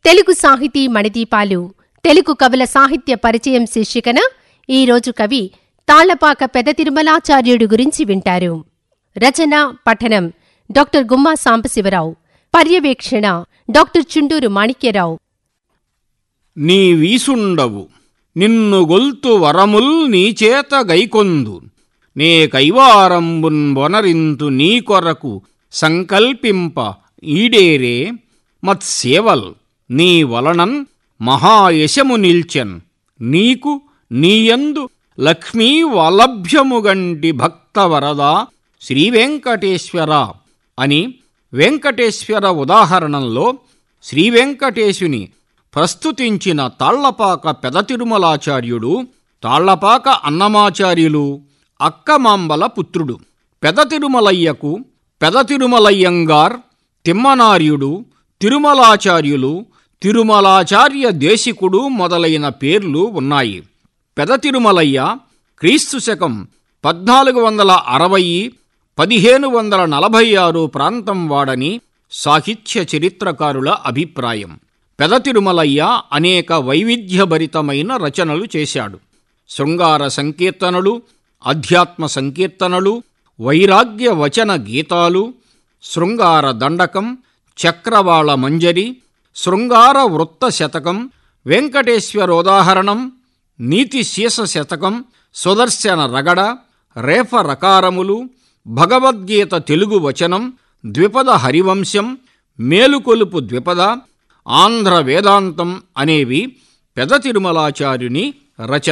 తెలుగు సాహితీ మణిదీపాలు తెలుగు కవుల సాహిత్య పరిచయం శీర్షికన ఈరోజు కవి తాళ్లపాక పెద తిరుమలాచార్యుడు గురించి వింటారు రచన పఠనం డాక్టర్ గుమ్మా సాంబశివరావు పర్యవేక్షణ డాక్టర్ చుండూరు మాణిక్యరావు నీ వీసుండవు నిన్ను గొల్తు వరముల్ నీచేత గైకొందు నే కైవారంబున్ బొనరింతు నీ కొరకు సంకల్పింప ఈడేరే మత్సేవల్ నీ వలనన్ మహాయశము నిల్చెన్ నీకు నీయందు లక్ష్మీ వలభ్యముగంటి భక్తవరదా శ్రీవెంకటేశ్వర అని వెంకటేశ్వర ఉదాహరణంలో శ్రీవెంకటేశుని ప్రస్తుతించిన తాళ్లపాక పెదతిరుమలాచార్యుడు తాళ్లపాక అన్నమాచార్యులు అక్కమాంబల పుత్రుడు పెదతిరుమలయ్యకు పెదతిరుమలయ్యంగార్ తిమ్మనార్యుడు తిరుమలాచార్యులు తిరుమలాచార్య దేశికుడు మొదలైన పేర్లు ఉన్నాయి పెదతిరుమలయ్య క్రీస్తు శకం పద్నాలుగు వందల అరవై పదిహేను వందల నలభై ఆరు ప్రాంతం వాడని సాహిత్య చరిత్రకారుల అభిప్రాయం పెదతిరుమలయ్య అనేక వైవిధ్యభరితమైన రచనలు చేశాడు శృంగార సంకీర్తనలు అధ్యాత్మ సంకీర్తనలు వైరాగ్య వచన గీతాలు శృంగార దండకం చక్రవాళ మంజరి శృంగార వృత్త శతకం వెంకటేశ్వరోదాహరణం నీతి శీస శతకం సుదర్శన రగడ రేఫ రకారములు భగవద్గీత తెలుగు వచనం ద్విపద హరివంశం మేలుకొలుపు ద్విపద ఆంధ్ర వేదాంతం అనేవి పెద తిరుమలాచార్యుని రచన